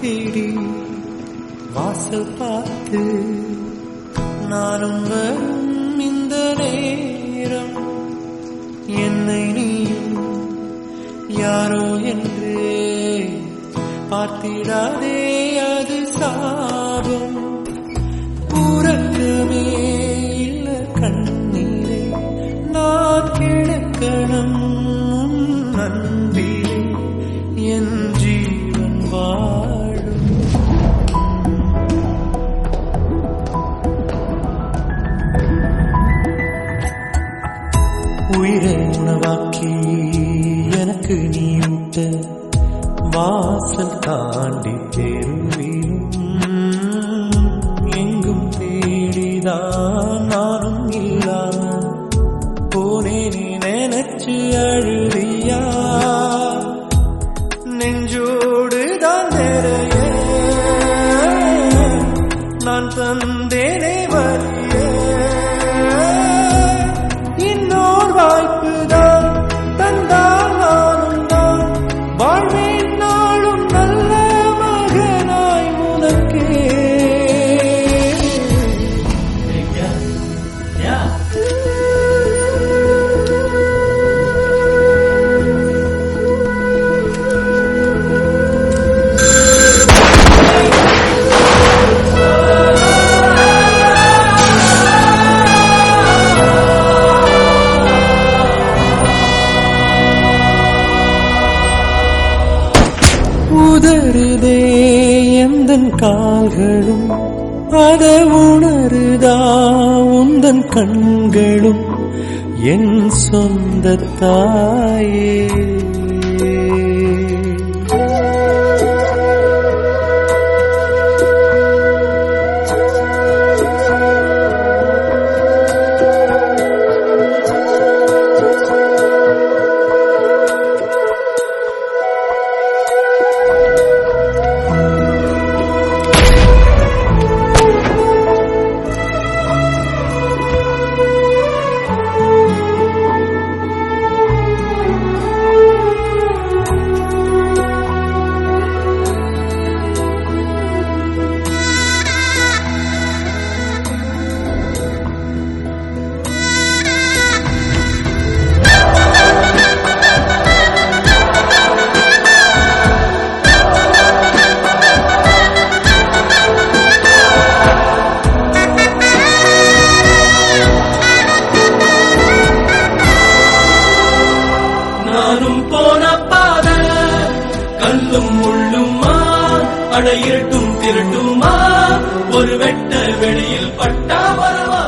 தேடி வாசல் பார்த்து நானும் வரும் இந்த நேரம் என்னை நீயும் யாரோ என்றே பார்த்திடாதே அது சாபம் உறக்கமே இல்ல கண்ணீரே நான் கிடக்கணும் உன் அன்பிலே என் ஜீவன் வாழும் உயிரை உணவாக்கி எனக்கு நீ விட்ட வாசல் தாண்டி தெருவிலும் எங்கும் தேடிதான் நானும் இல்லாம போனேனே நினைச்சு அழுவியா நெஞ்சோடு தான் நிறைய நான் தந்தேனே வரிய இன்னொரு வாய்ப்பு தான் தந்தால் நானும் தான் வாழ்வேன் நாளும் நல்ல மகனாய் உனக்கே உதறுதே எந்தன் கால்களும் அத உணருதா உந்தன் கண்களும் என் சொந்த தாயே நானும் போன பாத கல்லும் முள்ளுமா அட இருட்டும் திருட்டுமா ஒரு வெட்ட வெளியில் பட்டா வரவா